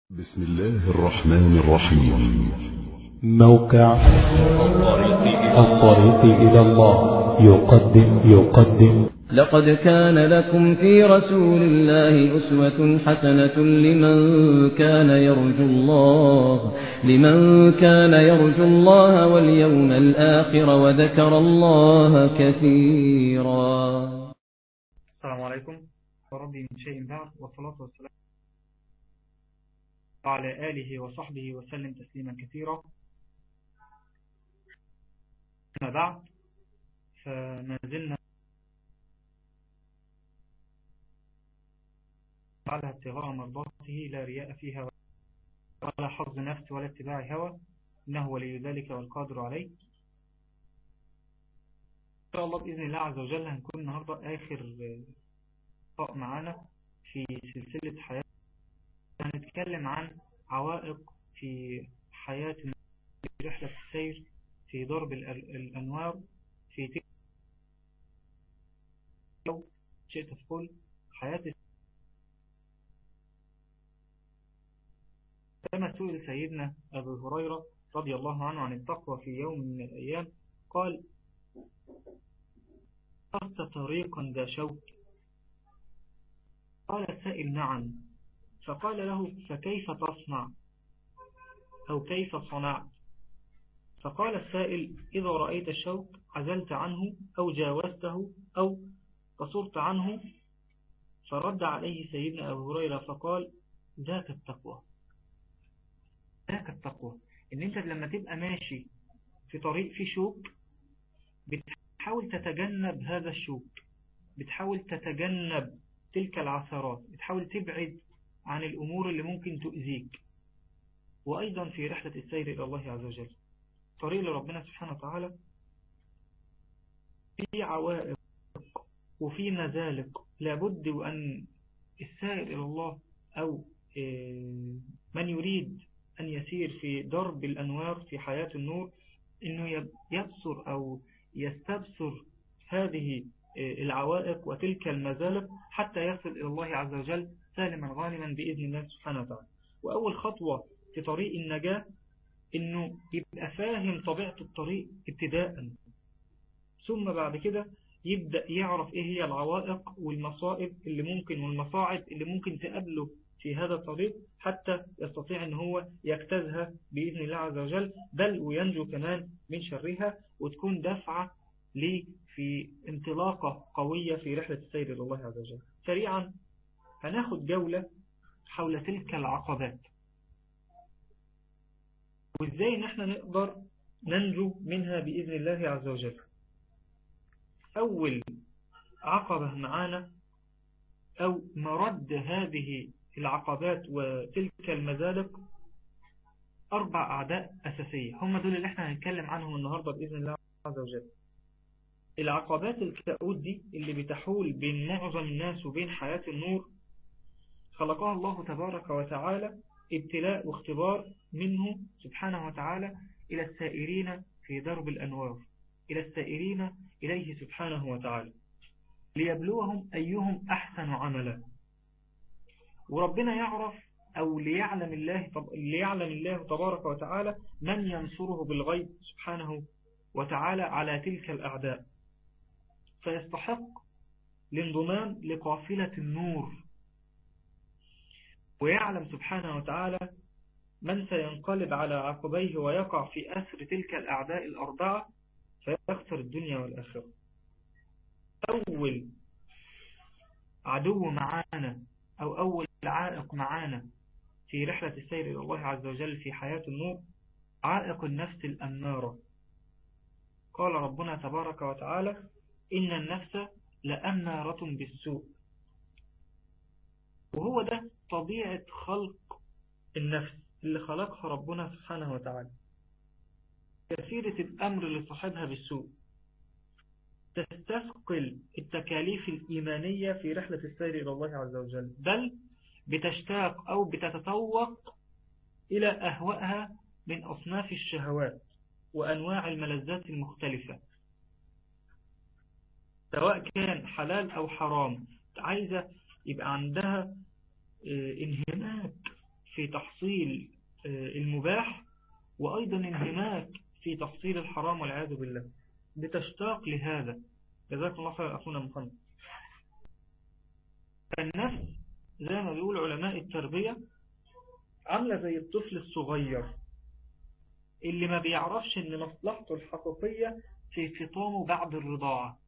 بسم الله الرحمن الرحيم موقع الطريق إلى الله يقدم يقدم لقد كان لكم في رسول الله أسوة حسنة لمن كان يرجو الله لمن كان يرجو الله واليوم الآخر وذكر الله كثيرا السلام عليكم وربي من شيء بعد والصلاة والسلام وعلى آله وصحبه وسلم تسليما كثيرا أما بعد فما زلنا على ابتغاء مرضاته لا رياء فيها ولا حظ نفس ولا اتباع هوى إنه ولي ذلك والقادر عليه إن شاء الله بإذن الله عز وجل هنكون النهاردة آخر لقاء معانا في سلسلة حياة هنتكلم عن عوائق في حياة في رحلة السير في ضرب الأنوار في تلك شئت تقول حياة كما سئل سيدنا أبو هريرة رضي الله عنه عن التقوى في يوم من الأيام قال أخذت طريقا ذا شوك قال السائل نعم فقال له فكيف تصنع أو كيف صنعت فقال السائل إذا رأيت الشوك عزلت عنه أو جاوزته أو قصرت عنه فرد عليه سيدنا أبو هريرة فقال ذاك التقوى ذاك التقوى إن أنت لما تبقى ماشي في طريق في شوك بتحاول تتجنب هذا الشوك بتحاول تتجنب تلك العثرات بتحاول تبعد عن الأمور اللي ممكن تؤذيك وأيضا في رحلة السير إلى الله عز وجل طريق لربنا سبحانه وتعالى في عوائق وفي مزالق لابد أن السائر إلى الله أو من يريد أن يسير في درب الأنوار في حياة النور أنه يبصر أو يستبصر هذه العوائق وتلك المزالق حتى يصل إلى الله عز وجل سالما غانما بإذن الله سبحانه وتعالى وأول خطوة في طريق النجاة إنه يبقى فاهم طبيعة الطريق ابتداء ثم بعد كده يبدأ يعرف إيه هي العوائق والمصائب اللي ممكن والمصاعب اللي ممكن تقابله في هذا الطريق حتى يستطيع أن هو يجتازها بإذن الله عز وجل بل وينجو كمان من شرها وتكون دفعة ليه في انطلاقة قوية في رحلة السير إلى الله عز وجل سريعا هناخد جولة حول تلك العقبات وإزاي نحن نقدر ننجو منها بإذن الله عز وجل أول عقبة معانا أو مرد هذه العقبات وتلك المزالق أربع أعداء أساسية هم دول اللي احنا هنتكلم عنهم النهاردة بإذن الله عز وجل العقبات الكؤود دي اللي بتحول بين معظم الناس وبين حياة النور خلقها الله تبارك وتعالى ابتلاء واختبار منه سبحانه وتعالى إلى السائرين في درب الأنوار إلى السائرين إليه سبحانه وتعالى ليبلوهم أيهم أحسن عملا وربنا يعرف أو ليعلم الله, ليعلم الله تبارك وتعالى من ينصره بالغيب سبحانه وتعالى على تلك الأعداء فيستحق الانضمام لقافلة النور ويعلم سبحانه وتعالى من سينقلب على عقبيه ويقع في أسر تلك الأعداء الأربعة فيخسر الدنيا والآخرة أول عدو معانا أو أول عائق معانا في رحلة السير إلى الله عز وجل في حياة النور عائق النفس الأمارة قال ربنا تبارك وتعالى إن النفس لأمارة بالسوء وهو ده طبيعة خلق النفس اللي خلقها ربنا سبحانه وتعالى كثيرة الأمر لصاحبها بالسوء تستثقل التكاليف الإيمانية في رحلة السير إلى الله عز وجل بل بتشتاق أو بتتطوق إلى أهوائها من أصناف الشهوات وأنواع الملذات المختلفة سواء كان حلال أو حرام عايزة يبقى عندها انهماك في تحصيل المباح وأيضا انهماك في تحصيل الحرام والعياذ بالله بتشتاق لهذا جزاكم الله خير أخونا محمد النفس زي ما بيقول علماء التربية عاملة زي الطفل الصغير اللي ما بيعرفش ان مصلحته الحقيقية في فطامه بعد الرضاعة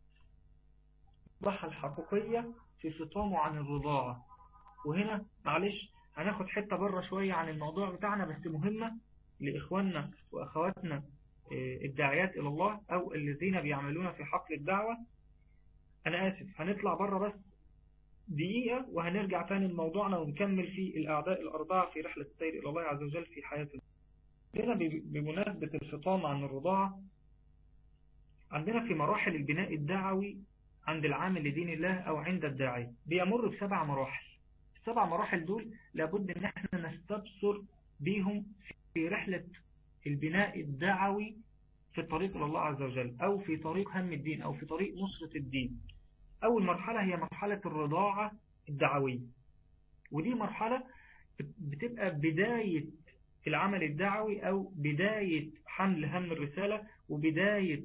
مصلحة الحقيقية في فطامه عن الرضاعة وهنا معلش هناخد حتة بره شوية عن الموضوع بتاعنا بس مهمة لإخواننا وأخواتنا الداعيات إلى الله أو الذين بيعملون في حقل الدعوة أنا آسف هنطلع بره بس دقيقة وهنرجع تاني لموضوعنا ونكمل في الأعداء الأربعة في رحلة السير إلى الله عز وجل في حياتنا هنا بمناسبة الفطام عن الرضاعة عندنا في مراحل البناء الدعوي عند العامل لدين الله أو عند الداعي بيمر بسبع مراحل السبع مراحل دول لابد ان احنا نستبصر بيهم في رحلة البناء الدعوي في الطريق إلى الله عز وجل أو في طريق هم الدين أو في طريق نصرة الدين أول مرحلة هي مرحلة الرضاعة الدعوية ودي مرحلة بتبقى بداية العمل الدعوي أو بداية حمل هم الرسالة وبداية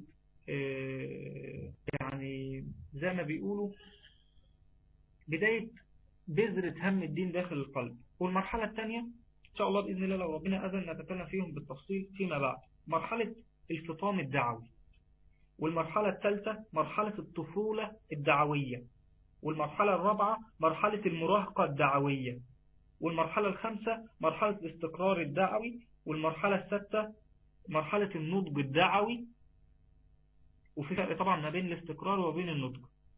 يعني زي ما بيقولوا بداية بذرة هم الدين داخل القلب والمرحلة الثانية إن شاء الله بإذن الله لو ربنا أذن نتكلم فيهم بالتفصيل فيما بعد مرحلة الفطام الدعوي والمرحلة الثالثة مرحلة الطفولة الدعوية والمرحلة الرابعة مرحلة المراهقة الدعوية والمرحلة الخامسة مرحلة الاستقرار الدعوي والمرحلة السادسة مرحلة النضج الدعوي وفي فرق طبعا ما بين الاستقرار وبين النضج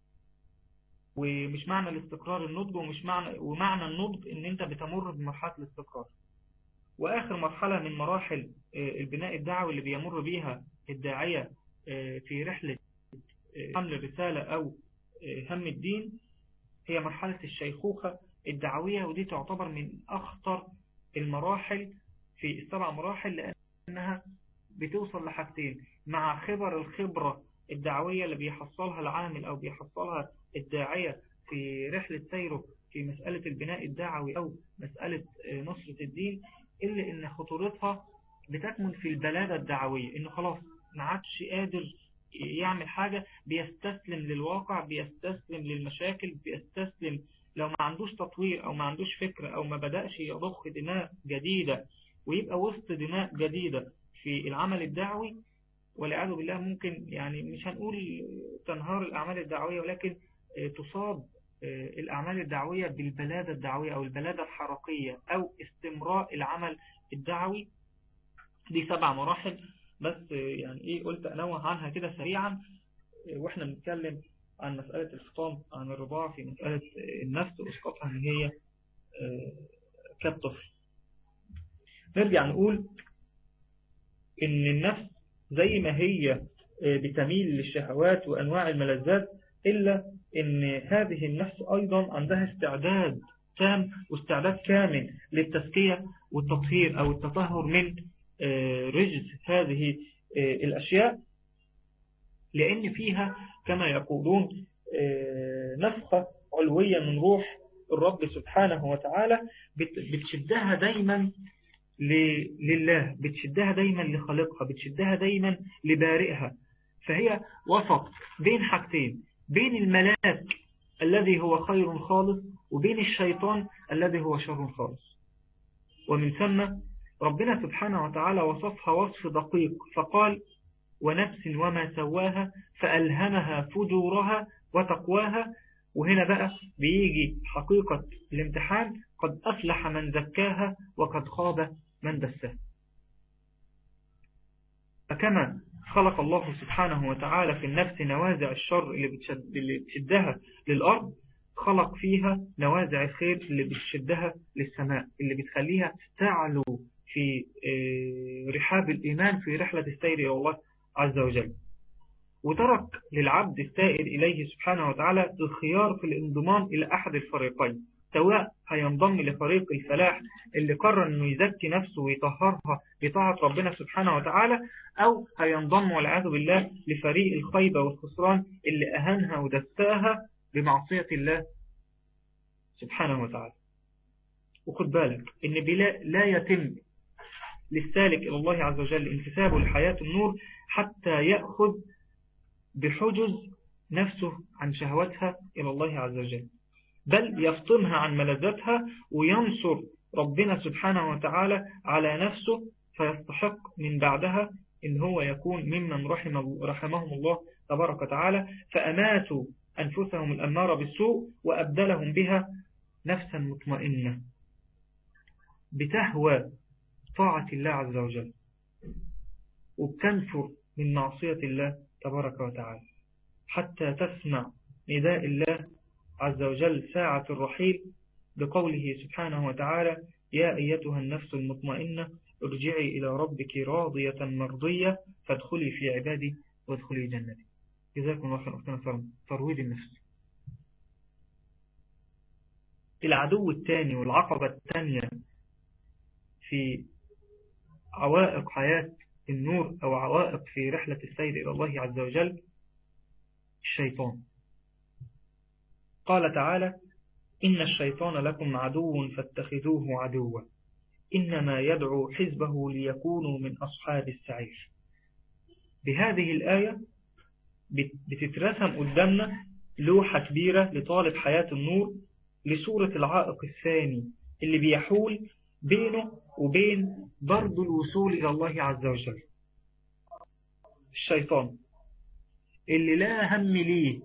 ومش معنى الاستقرار النضج ومش معنى ومعنى النضج ان انت بتمر بمرحلة الاستقرار واخر مرحلة من مراحل البناء الدعوي اللي بيمر بيها الداعية في رحلة حمل الرسالة او هم الدين هي مرحلة الشيخوخة الدعوية ودي تعتبر من اخطر المراحل في السبع مراحل لانها بتوصل لحاجتين مع خبر الخبرة الدعوية اللي بيحصلها العامل او بيحصلها الداعية في رحلة سيره في مسألة البناء الدعوي أو مسألة نصرة الدين إلا إن خطورتها بتكمن في البلادة الدعوية إنه خلاص ما عادش قادر يعمل حاجة بيستسلم للواقع بيستسلم للمشاكل بيستسلم لو ما عندوش تطوير أو ما عندوش فكرة أو ما بدأش يضخ دماء جديدة ويبقى وسط دماء جديدة في العمل الدعوي والعياذ بالله ممكن يعني مش هنقول تنهار الأعمال الدعوية ولكن تصاب الأعمال الدعوية بالبلادة الدعوية أو البلادة الحركية أو استمراء العمل الدعوي دي سبع مراحل بس يعني إيه قلت أنوه عنها كده سريعا وإحنا بنتكلم عن مسألة الفطام عن الرضاعة في مسألة النفس وإسقاطها إن هي كالطفل نرجع نقول إن النفس زي ما هي بتميل للشهوات وأنواع الملذات إلا إن هذه النفس أيضا عندها استعداد تام واستعداد كامل للتزكية والتطهير أو التطهر من رجز هذه الأشياء لأن فيها كما يقولون نفخة علوية من روح الرب سبحانه وتعالى بتشدها دايما لله بتشدها دايما لخالقها بتشدها دايما لبارئها فهي وسط بين حاجتين بين الملاك الذي هو خير خالص وبين الشيطان الذي هو شر خالص ومن ثم ربنا سبحانه وتعالى وصفها وصف دقيق فقال ونفس وما سواها فألهمها فجورها وتقواها وهنا بقى بيجي حقيقة الامتحان قد أفلح من زكاها وقد خاب من دساها فكما خلق الله سبحانه وتعالى في النفس نوازع الشر اللي, بتشد اللي بتشدها للأرض خلق فيها نوازع الخير اللي بتشدها للسماء اللي بتخليها تعلو في رحاب الإيمان في رحلة السير إلى الله عز وجل وترك للعبد السائر إليه سبحانه وتعالى الخيار في الانضمام إلى أحد الفريقين سواء هينضم لفريق الفلاح اللي قرر أنه يزكي نفسه ويطهرها بطاعة ربنا سبحانه وتعالى أو هينضم والعياذ بالله لفريق الخيبة والخسران اللي أهانها ودساها بمعصية الله سبحانه وتعالى وخد بالك ان بلا لا يتم للسالك إلى الله عز وجل انتسابه لحياة النور حتى يأخذ بحجز نفسه عن شهوتها إلى الله عز وجل بل يفطمها عن ملذتها وينصر ربنا سبحانه وتعالى على نفسه فيستحق من بعدها إن هو يكون ممن رحم رحمهم الله تبارك وتعالى فأماتوا أنفسهم الأمارة بالسوء وأبدلهم بها نفسا مطمئنة بتهوى طاعة الله عز وجل وبتنفر من معصية الله تبارك وتعالى حتى تسمع نداء الله عز وجل ساعة الرحيل بقوله سبحانه وتعالى يا أيتها النفس المطمئنة ارجعي إلى ربك راضية مرضية فادخلي في عبادي وادخلي جنتي جزاكم الله خير أختنا ترويد النفس العدو الثاني والعقبة الثانية في عوائق حياة النور أو عوائق في رحلة السير إلى الله عز وجل الشيطان قال تعالى إن الشيطان لكم عدو فاتخذوه عدوا إنما يدعو حزبه ليكونوا من أصحاب السعير بهذه الآية بتترسم قدامنا لوحة كبيرة لطالب حياة النور لصورة العائق الثاني اللي بيحول بينه وبين برضو الوصول إلى الله عز وجل الشيطان اللي لا هم ليه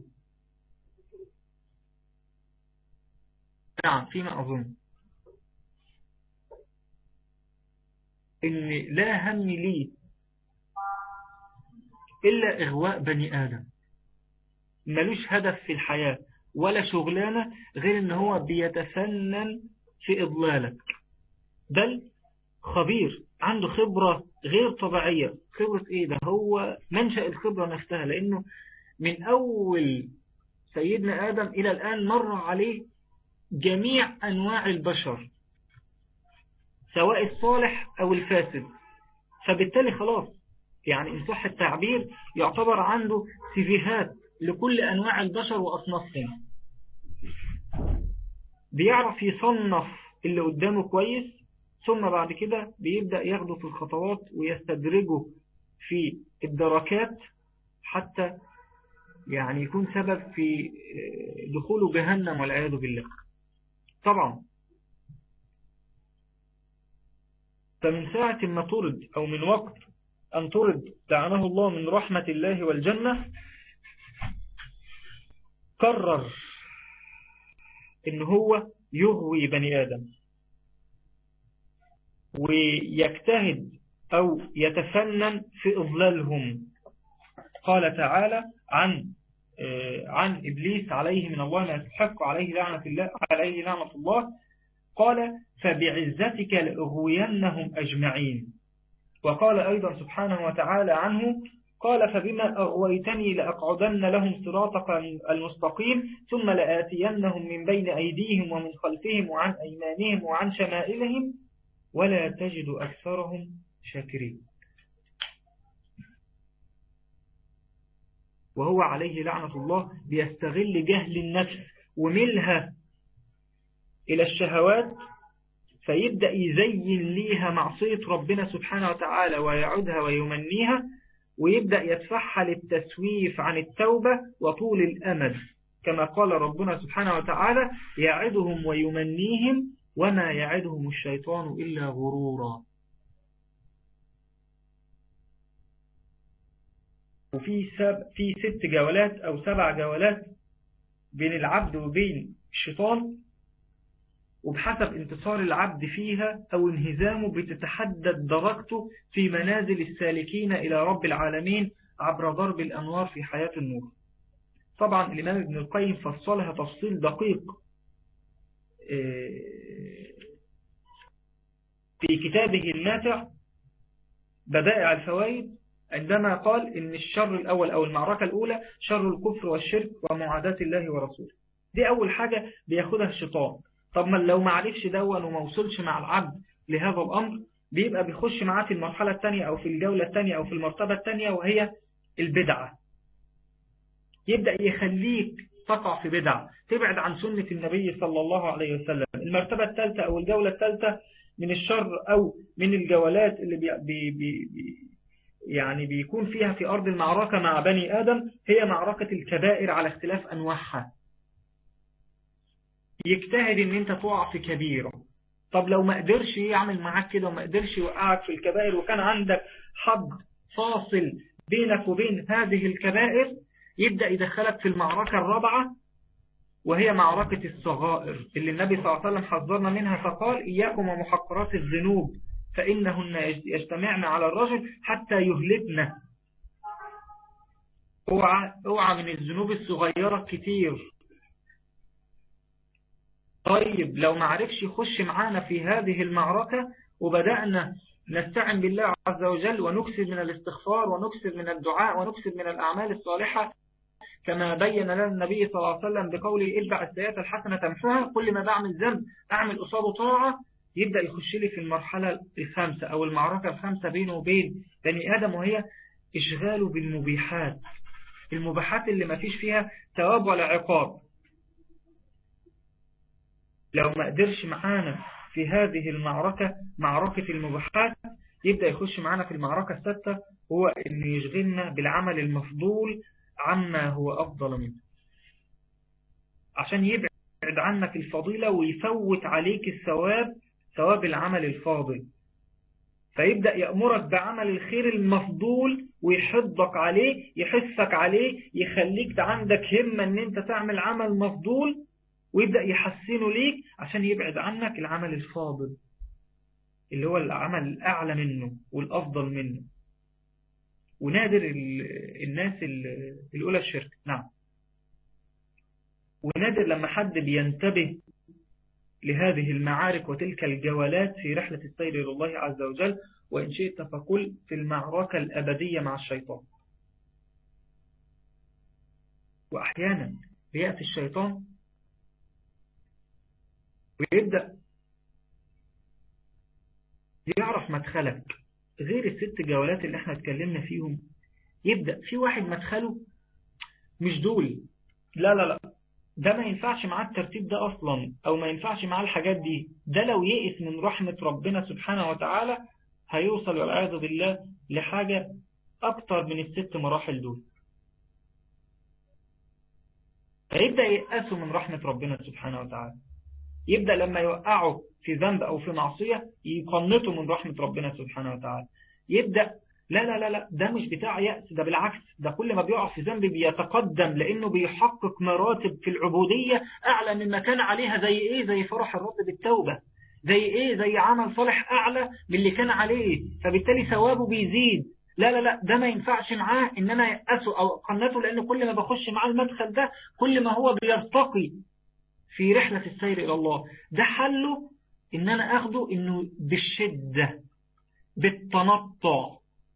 نعم فيما أظن إن لا هم ليه إلا إغواء بني آدم ملوش هدف في الحياة ولا شغلانة غير إن هو بيتفنن في إضلالك بل خبير عنده خبرة غير طبيعية خبرة إيه ده هو منشأ الخبرة نفسها لأنه من أول سيدنا آدم إلى الآن مر عليه جميع أنواع البشر سواء الصالح أو الفاسد فبالتالي خلاص يعني إن صح التعبير يعتبر عنده سيفيهات لكل أنواع البشر وأصنافهم بيعرف يصنف اللي قدامه كويس ثم بعد كده بيبدأ ياخده في الخطوات ويستدرجه في الدركات حتى يعني يكون سبب في دخوله جهنم والعياذ بالله طبعا فمن ساعة ما طرد أو من وقت أن طرد دعناه الله من رحمة الله والجنة قرر إن هو يغوي بني آدم ويجتهد أو يتفنن في إضلالهم قال تعالى عن عن إبليس عليه من الله ما يستحق عليه لعنة الله عليه لعنة الله قال فبعزتك لأغوينهم أجمعين وقال أيضا سبحانه وتعالى عنه قال فبما أغويتني لأقعدن لهم صراطك المستقيم ثم لآتينهم من بين أيديهم ومن خلفهم وعن أيمانهم وعن شمائلهم ولا تجد أكثرهم شاكرين وهو عليه لعنة الله بيستغل جهل النفس وملها إلى الشهوات فيبدأ يزين ليها معصية ربنا سبحانه وتعالى ويعودها ويمنيها ويبدأ يدفعها للتسويف عن التوبة وطول الأمد كما قال ربنا سبحانه وتعالى يعدهم ويمنيهم وما يعدهم الشيطان إلا غرورا وفي سب في ست جولات أو سبع جولات بين العبد وبين الشيطان وبحسب انتصار العبد فيها أو انهزامه بتتحدد درجته في منازل السالكين إلى رب العالمين عبر ضرب الأنوار في حياة النور طبعا الإمام ابن القيم فصلها تفصيل دقيق في كتابه الماتع بدائع الفوائد عندما قال إن الشر الأول أو المعركة الأولى شر الكفر والشرك ومعاداة الله ورسوله دي أول حاجة بياخدها الشيطان طب ما لو ما عرفش دون وما وصلش مع العبد لهذا الأمر بيبقى بيخش معاه في المرحلة الثانية أو في الجولة الثانية أو في المرتبة الثانية وهي البدعة يبدأ يخليك تقع في بدع تبعد عن سنة النبي صلى الله عليه وسلم المرتبة الثالثة أو الجولة الثالثة من الشر أو من الجولات اللي بي بي بي يعني بيكون فيها في أرض المعركة مع بني آدم هي معركة الكبائر على اختلاف أنواعها يجتهد ان انت تقع في كبيرة طب لو ما قدرش يعمل معاك كده وما قدرش يوقعك في الكبائر وكان عندك حد فاصل بينك وبين هذه الكبائر يبدأ يدخلك في المعركة الرابعة وهي معركة الصغائر اللي النبي صلى الله عليه وسلم حذرنا منها فقال إياكم ومحقرات الذنوب فإنهن يجتمعن على الرجل حتى يهلكنا اوعى, اوعى من الذنوب الصغيرة كتير طيب لو ما عرفش يخش معانا في هذه المعركة وبدأنا نستعن بالله عز وجل ونكسب من الاستغفار ونكسب من الدعاء ونكسب من الأعمال الصالحة كما بين لنا النبي صلى الله عليه وسلم بقوله اتبع السيئات الحسنة تمحوها كل ما بعمل ذنب أعمل قصاده طاعة يبدأ يخش لي في المرحلة الخامسة أو المعركة الخامسة بينه وبين بني آدم وهي إشغاله بالمبيحات المباحات اللي ما فيش فيها ثواب ولا عقاب لو ما قدرش معانا في هذه المعركة معركة المباحات يبدأ يخش معانا في المعركة الستة هو أن يشغلنا بالعمل المفضول عما هو أفضل منه عشان يبعد عنك الفضيلة ويفوت عليك الثواب ثواب العمل الفاضل فيبدأ يأمرك بعمل الخير المفضول ويحضك عليه يحثك عليه يخليك عندك همة ان انت تعمل عمل مفضول ويبدأ يحسنه ليك عشان يبعد عنك العمل الفاضل اللي هو العمل الأعلى منه والأفضل منه ونادر الناس الأولى الشرك نعم ونادر لما حد بينتبه لهذه المعارك وتلك الجولات في رحلة السير إلى الله عز وجل وإن شئت فقل في المعركة الأبدية مع الشيطان وأحيانا بيأتي الشيطان ويبدأ يعرف مدخلك غير الست جولات اللي احنا اتكلمنا فيهم يبدأ في واحد مدخله مش دول لا لا لا ده ما ينفعش معاه الترتيب ده أصلا أو ما ينفعش معاه الحاجات دي ده لو يئس من رحمة ربنا سبحانه وتعالى هيوصل والعياذ بالله لحاجة أكتر من الست مراحل دول فيبدأ يأسوا من رحمة ربنا سبحانه وتعالى يبدأ لما يوقعوا في ذنب أو في معصية يقنطوا من رحمة ربنا سبحانه وتعالى يبدأ لا لا لا لا ده مش بتاع يأس ده بالعكس ده كل ما بيقع في ذنب بيتقدم لأنه بيحقق مراتب في العبودية أعلى من ما كان عليها زي إيه زي فرح الرب بالتوبة زي إيه زي عمل صالح أعلى من اللي كان عليه فبالتالي ثوابه بيزيد لا لا لا ده ما ينفعش معاه ان انا يأسه او قنته لان كل ما بخش معاه المدخل ده كل ما هو بيرتقي في رحلة السير إلى الله ده حله إن أنا أخده إنه بالشدة بالتنطع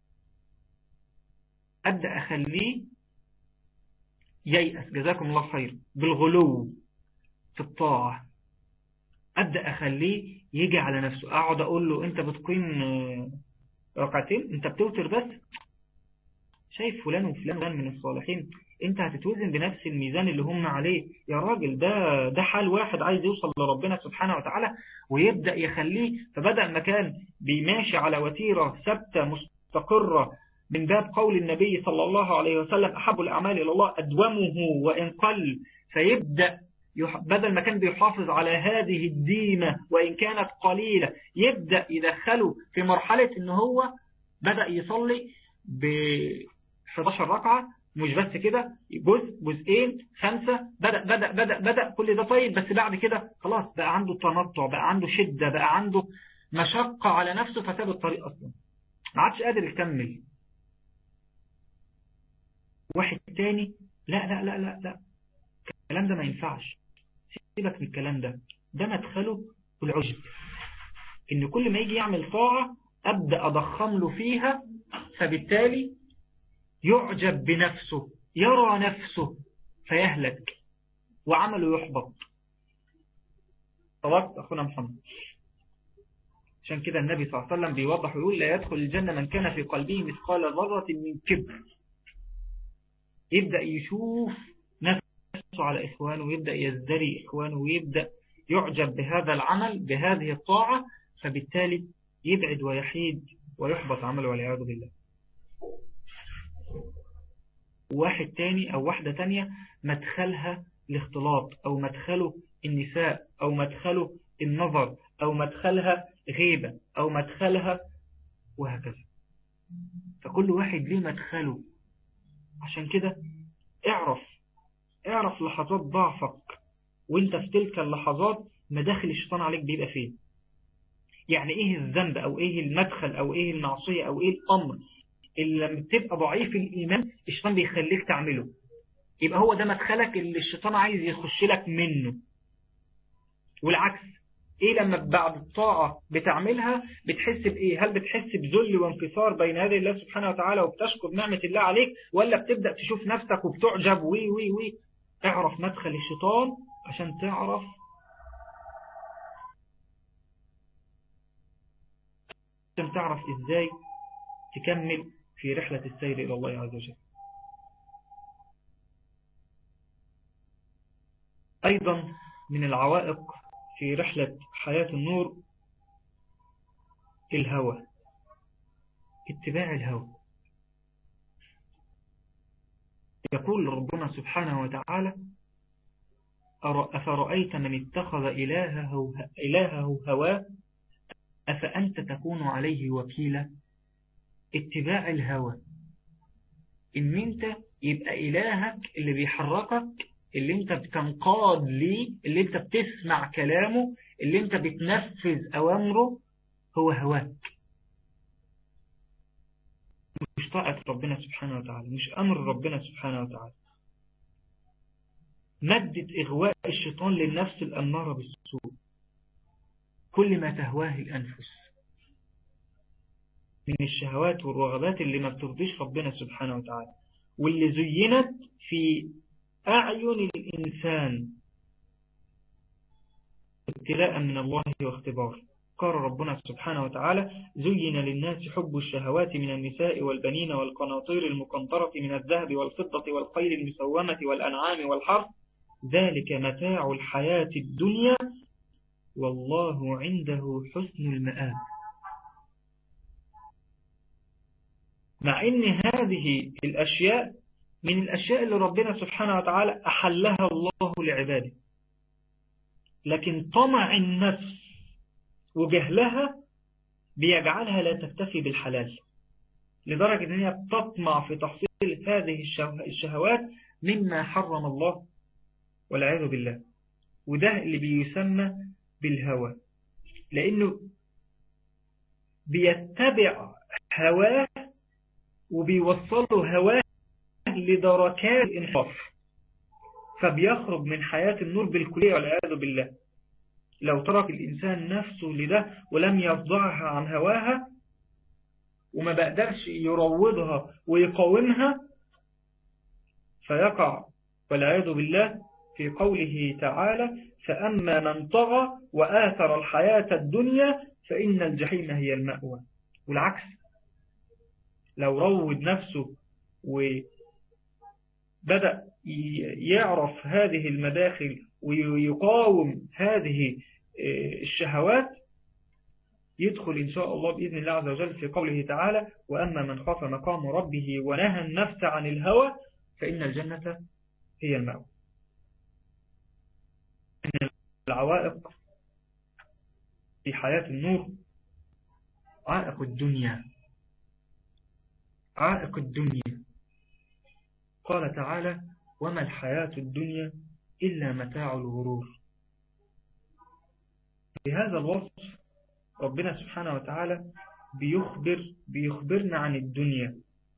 أبدأ أخليه ييأس جزاكم الله خير بالغلو في الطاعة أبدأ أخليه يجي على نفسه أقعد أقول له أنت بتقيم ركعتين أنت بتوتر بس شايف فلان وفلان من الصالحين انت هتتوزن بنفس الميزان اللي هم عليه يا راجل ده ده حال واحد عايز يوصل لربنا سبحانه وتعالى ويبدأ يخليه فبدأ مكان بيماشي على وتيرة ثابتة مستقرة من باب قول النبي صلى الله عليه وسلم أحب الأعمال إلى الله أدومه وإن قل فيبدأ بدل ما كان بيحافظ على هذه الديمة وإن كانت قليلة يبدأ يدخله في مرحلة إن هو بدأ يصلي ب 11 ركعة مش بس كده جزء جزئين خمسة بدأ بدأ بدأ بدأ كل ده طيب بس بعد كده خلاص بقى عنده تنطع بقى عنده شدة بقى عنده مشقة على نفسه فساب الطريق أصلا ما عادش قادر يكمل واحد تاني لا لا لا لا لا الكلام ده ما ينفعش سيبك من الكلام ده ده مدخله العجب ان كل ما يجي يعمل طاعة أبدأ أضخم له فيها فبالتالي يعجب بنفسه يرى نفسه فيهلك وعمله يحبط طبعا أخونا محمد عشان كده النبي صلى الله عليه وسلم بيوضح ويقول لا يدخل الجنة من كان في قلبه مثقال ذرة من كبر يبدأ يشوف نفسه على إخوانه ويبدأ يزدري إخوانه ويبدأ يعجب بهذا العمل بهذه الطاعة فبالتالي يبعد ويحيد ويحبط عمله والعياذ بالله واحد تاني أو واحدة تانية مدخلها الاختلاط أو مدخله النساء أو مدخله النظر أو مدخلها غيبة أو مدخلها وهكذا فكل واحد ليه مدخله عشان كده اعرف اعرف لحظات ضعفك وانت في تلك اللحظات مداخل الشيطان عليك بيبقى فين يعني ايه الذنب او ايه المدخل او ايه المعصية او ايه الامر اللي لما تبقى ضعيف الايمان الشيطان بيخليك تعمله يبقى هو ده مدخلك اللي الشيطان عايز يخش لك منه والعكس ايه لما بعد الطاعة بتعملها بتحس بايه هل بتحس بذل وانكسار بين هذه الله سبحانه وتعالى وبتشكر نعمة الله عليك ولا بتبدأ تشوف نفسك وبتعجب وي وي وي اعرف مدخل الشيطان عشان تعرف عشان تعرف ازاي تكمل في رحلة السير إلى الله عز وجل أيضا من العوائق في رحلة حياة النور الهوى اتباع الهوى يقول ربنا سبحانه وتعالى أفرأيت من اتخذ إلهه, إلهه هواه أفأنت تكون عليه وكيلا اتباع الهوى إن أنت يبقى إلهك اللي بيحركك اللي انت بتنقاد ليه اللي انت بتسمع كلامه اللي انت بتنفذ أوامره هو هواك مش طاعة ربنا سبحانه وتعالى مش أمر ربنا سبحانه وتعالى مادة إغواء الشيطان للنفس الأمارة بالسوء كل ما تهواه الأنفس من الشهوات والرغبات اللي ما بترضيش ربنا سبحانه وتعالى واللي زينت في أعين الإنسان ابتلاء من الله واختبار قال ربنا سبحانه وتعالى زين للناس حب الشهوات من النساء والبنين والقناطير المقنطرة من الذهب والفضة والخيل المسومة والأنعام والحرث ذلك متاع الحياة الدنيا والله عنده حسن المآب مع ان هذه الأشياء من الأشياء اللي ربنا سبحانه وتعالى أحلها الله لعباده لكن طمع النفس وجهلها بيجعلها لا تكتفي بالحلال لدرجة ان هي بتطمع في تحصيل هذه الشهوات مما حرم الله والعياذ بالله وده اللي بيسمى بالهوى لأنه بيتبع هواه وبيوصله هواه لدركات الانحراف فبيخرج من حياة النور بالكلية والعياذ بالله لو ترك الإنسان نفسه لده ولم يفضعها عن هواها وما بقدرش يروضها ويقاومها فيقع والعياذ بالله في قوله تعالى فأما من طغى وآثر الحياة الدنيا فإن الجحيم هي المأوى والعكس لو روض نفسه وبدأ يعرف هذه المداخل ويقاوم هذه الشهوات يدخل إن شاء الله بإذن الله عز وجل في قوله تعالى وأما من خاف مقام ربه ونهى النفس عن الهوى فإن الجنة هي المأوى من العوائق في حياة النور عائق الدنيا عائق الدنيا قال تعالى وما الحياة الدنيا إلا متاع الغرور بهذا الوصف ربنا سبحانه وتعالى بيخبر بيخبرنا عن الدنيا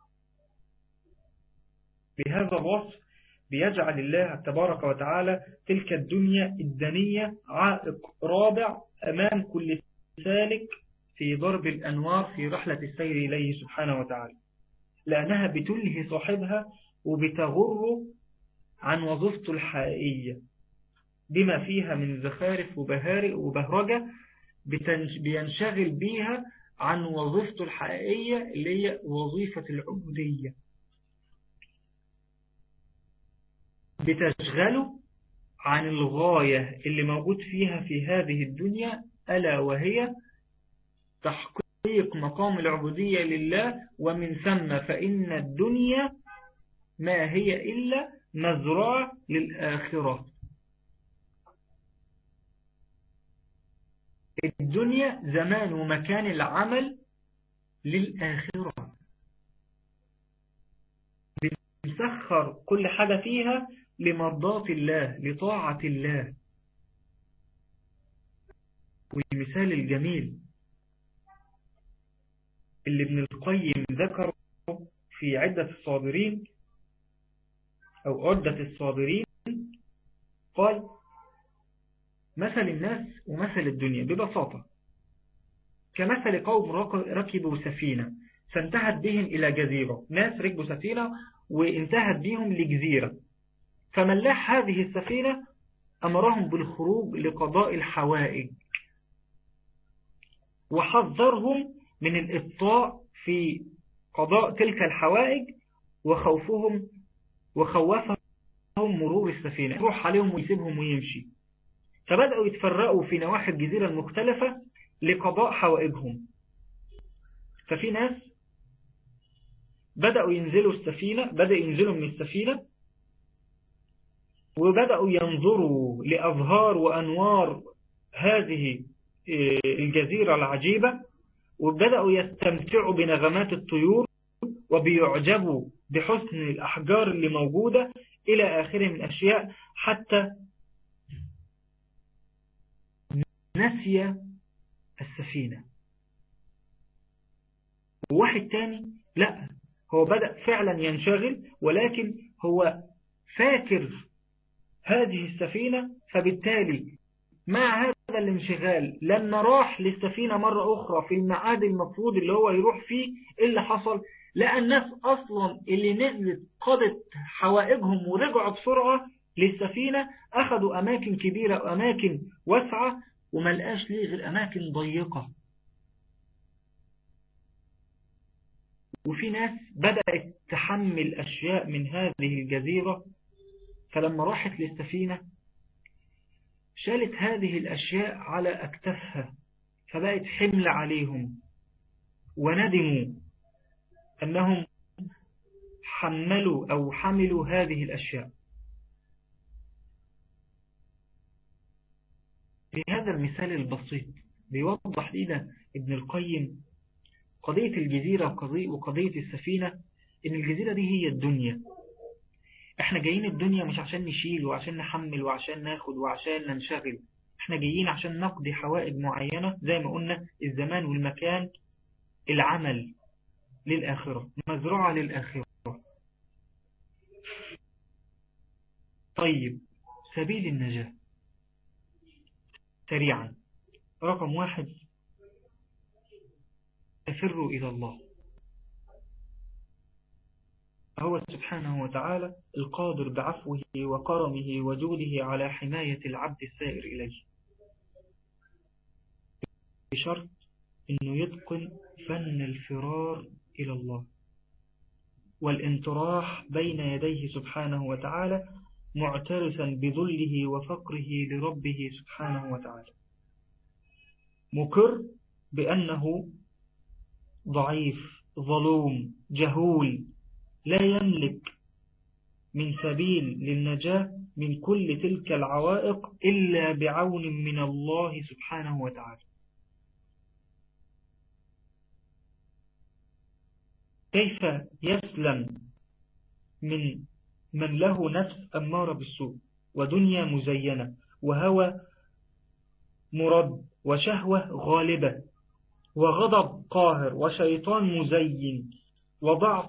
بهذا الوصف بيجعل الله تبارك وتعالى تلك الدنيا الدنية عائق رابع أمام كل سالك في ضرب الأنوار في رحلة السير إليه سبحانه وتعالى لأنها بتلهي صاحبها وبتغره عن وظيفته الحقيقية بما فيها من زخارف وبهارئ وبهرجة بينشغل بيها عن وظيفته الحقيقية اللي هي وظيفة العبودية بتشغله عن الغاية اللي موجود فيها في هذه الدنيا ألا وهي تحقيق مقام العبودية لله ومن ثم فإن الدنيا ما هي إلا مزرعة للآخرة الدنيا زمان ومكان العمل للآخرة بنسخر كل حاجة فيها لمرضاة الله لطاعة الله والمثال الجميل اللي ابن القيم ذكره في عدة الصابرين أو عدة الصابرين قال مثل الناس ومثل الدنيا ببساطة كمثل قوم ركبوا سفينة فانتهت بهم إلى جزيرة ناس ركبوا سفينة وانتهت بهم لجزيرة فملاح هذه السفينة أمرهم بالخروج لقضاء الحوائج وحذرهم من الإبطاء في قضاء تلك الحوائج وخوفهم وخوفهم مرور السفينة يروح عليهم ويسيبهم ويمشي فبدأوا يتفرقوا في نواحي الجزيرة المختلفة لقضاء حوائجهم ففي ناس بدأوا ينزلوا السفينة بدأ ينزلوا من السفينة وبدأوا ينظروا لأظهار وأنوار هذه الجزيرة العجيبة وبدأوا يستمتعوا بنغمات الطيور وبيعجبوا بحسن الأحجار اللي موجودة إلى آخره من أشياء حتى نسي السفينة وواحد تاني لا هو بدأ فعلا ينشغل ولكن هو فاكر هذه السفينة فبالتالي مع هذا الانشغال لما راح للسفينة مرة أخرى في المعاد المفروض اللي هو يروح فيه اللي حصل لقى الناس أصلا اللي نزلت قضت حوائجهم ورجعوا بسرعة للسفينة أخذوا أماكن كبيرة وأماكن واسعة وما لقاش ليه غير أماكن ضيقة وفي ناس بدأت تحمل أشياء من هذه الجزيرة فلما راحت للسفينة شالت هذه الأشياء على أكتافها فبقت حمل عليهم وندموا أنهم حملوا أو حملوا هذه الأشياء بهذا المثال البسيط بيوضح لنا ابن القيم قضية الجزيرة وقضية السفينة إن الجزيرة دي هي الدنيا احنا جايين الدنيا مش عشان نشيل وعشان نحمل وعشان ناخد وعشان ننشغل احنا جايين عشان نقضي حوائج معينة زي ما قلنا الزمان والمكان العمل للآخرة مزرعة للآخرة طيب سبيل النجاة سريعا رقم واحد تفروا إلى الله هو سبحانه وتعالى القادر بعفوه وكرمه وجوده على حماية العبد السائر إليه بشرط أنه يتقن فن الفرار إلى الله والانطراح بين يديه سبحانه وتعالى معترفا بذله وفقره لربه سبحانه وتعالى مكر بأنه ضعيف ظلوم جهول لا يملك من سبيل للنجاة من كل تلك العوائق إلا بعون من الله سبحانه وتعالى كيف يسلم من من له نفس أمارة بالسوء ودنيا مزينة وهوى مرد وشهوة غالبة وغضب قاهر وشيطان مزين وضعف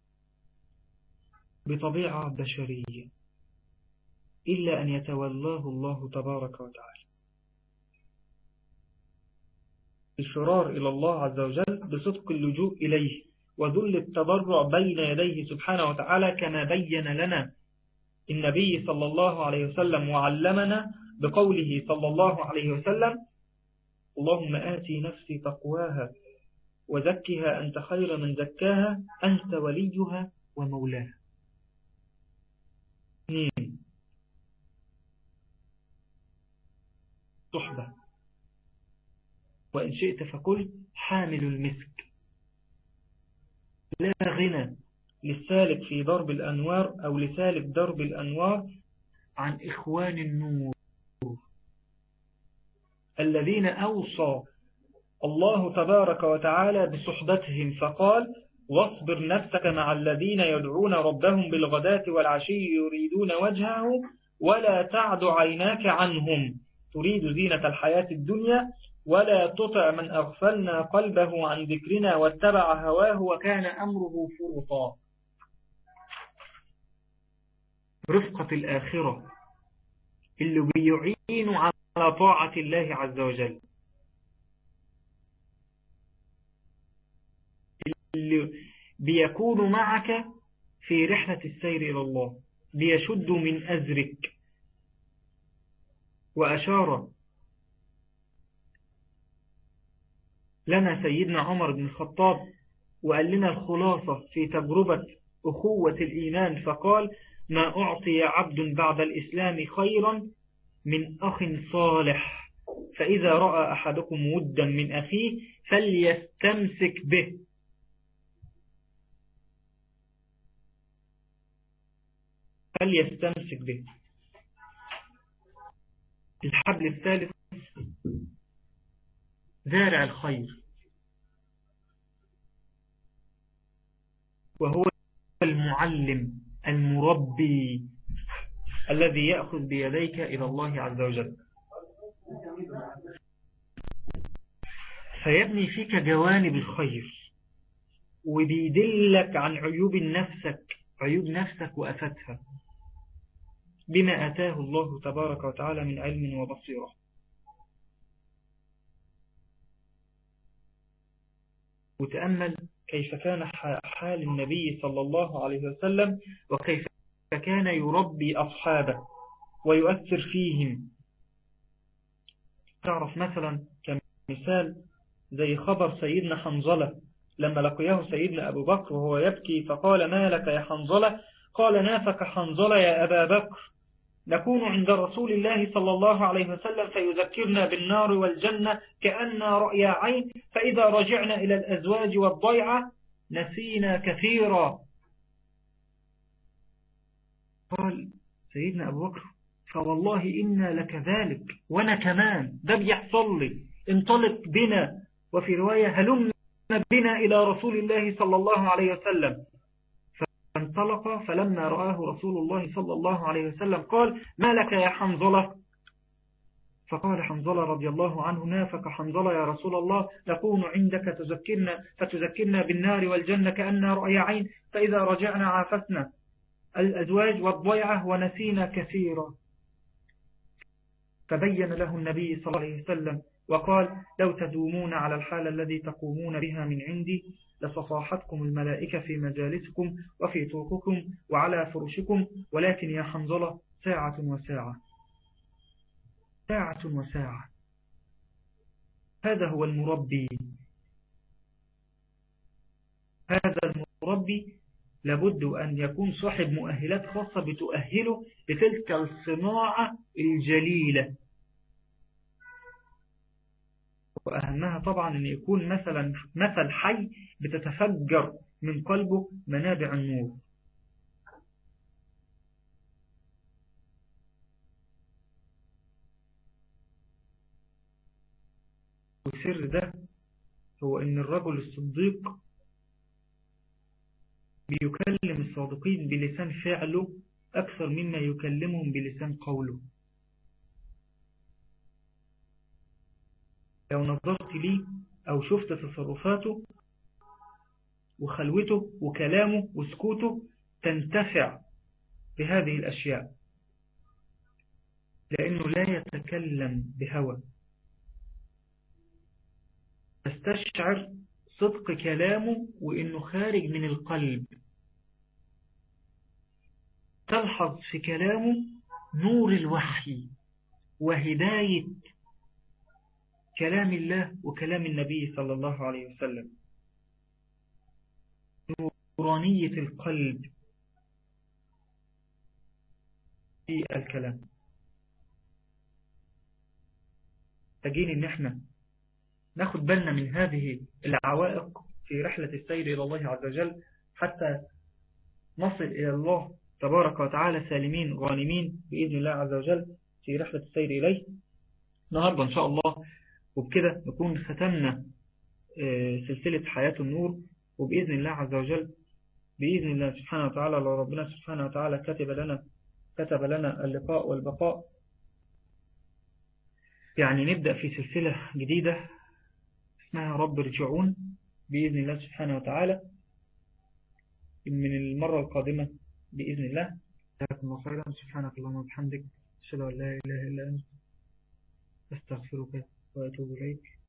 بطبيعة بشرية إلا أن يتولاه الله تبارك وتعالى الفرار إلى الله عز وجل بصدق اللجوء إليه وذل التضرع بين يديه سبحانه وتعالى كما بين لنا النبي صلى الله عليه وسلم وعلمنا بقوله صلى الله عليه وسلم اللهم آتي نفسي تقواها وزكها أنت خير من زكاها أنت وليها ومولاها اثنين الصحبة وإن شئت فكل حامل المسك لا غنى للسالك في ضرب الأنوار أو لسالك ضرب الأنوار عن إخوان النور الذين أوصى الله تبارك وتعالى بصحبتهم فقال واصبر نفسك مع الذين يدعون ربهم بالغداة والعشي يريدون وجهه ولا تعد عيناك عنهم تريد زينة الحياة الدنيا ولا تطع من أغفلنا قلبه عن ذكرنا واتبع هواه وكان أمره فرطا رفقة الآخرة اللي بيعين على طاعة الله عز وجل اللي بيكون معك في رحلة السير إلى الله بيشد من أزرك وأشار لنا سيدنا عمر بن الخطاب وقال لنا الخلاصة في تجربة أخوة الإيمان فقال ما أعطي عبد بعد الإسلام خيرا من أخ صالح فإذا رأى أحدكم ودا من أخيه فليستمسك به فليستمسك به الحبل الثالث زارع الخير وهو المعلم المربي الذي يأخذ بيديك إلى الله عز وجل فيبني فيك جوانب الخير وبيدلك عن عيوب نفسك عيوب نفسك وأفتها بما أتاه الله تبارك وتعالى من علم وبصيرة وتأمل كيف كان حال النبي صلى الله عليه وسلم وكيف كان يربي أصحابه ويؤثر فيهم تعرف مثلا كمثال زي خبر سيدنا حنظلة لما لقيه سيدنا أبو بكر وهو يبكي فقال ما لك يا حنظلة قال نافك حنظلة يا أبا بكر نكون عند رسول الله صلى الله عليه وسلم فيذكرنا بالنار والجنة كأن رأي عين فإذا رجعنا إلى الأزواج والضيعة نسينا كثيرا قال سيدنا أبو بكر فوالله إنا لكذلك وأنا كمان ده بيحصل لي انطلق بنا وفي رواية هلم بنا إلى رسول الله صلى الله عليه وسلم فانطلق فلما رآه رسول الله صلى الله عليه وسلم قال ما لك يا حنظلة فقال حنظلة رضي الله عنه نافك حنظلة يا رسول الله نكون عندك تذكرنا فتذكرنا بالنار والجنة كأنها رأي عين فإذا رجعنا عافسنا الأزواج والضيعة ونسينا كثيرا فبين له النبي صلى الله عليه وسلم وقال لو تدومون على الحال الذي تقومون بها من عندي لصفاحتكم الملائكة في مجالسكم وفي طرقكم وعلى فرشكم ولكن يا حنظلة ساعة وساعة ساعة وساعة هذا هو المربي هذا المربي لابد أن يكون صاحب مؤهلات خاصة بتؤهله لتلك الصناعة الجليلة وأهمها طبعا أن يكون مثلا مثل حي بتتفجر من قلبه منابع النور والسر ده هو أن الرجل الصديق بيكلم الصادقين بلسان فعله أكثر مما يكلمهم بلسان قوله لو نظرت لي أو شفت تصرفاته وخلوته وكلامه وسكوته تنتفع بهذه الأشياء لأنه لا يتكلم بهوى تستشعر صدق كلامه وإنه خارج من القلب تلحظ في كلامه نور الوحي وهداية كلام الله وكلام النبي صلى الله عليه وسلم نورانية القلب في الكلام محتاجين ان احنا ناخد بالنا من هذه العوائق في رحلة السير إلى الله عز وجل حتى نصل إلى الله تبارك وتعالى سالمين غانمين بإذن الله عز وجل في رحلة السير إليه النهاردة إن شاء الله وبكده نكون ختمنا سلسلة حياة النور وبإذن الله عز وجل بإذن الله سبحانه وتعالى لو ربنا سبحانه وتعالى كتب لنا كتب لنا اللقاء والبقاء يعني نبدأ في سلسلة جديدة اسمها رب ارجعون بإذن الله سبحانه وتعالى من المرة القادمة بإذن الله جزاكم الله خيرا سبحانك اللهم وبحمدك أشهد أن لا إله إلا أنت أستغفرك وأتوب إليك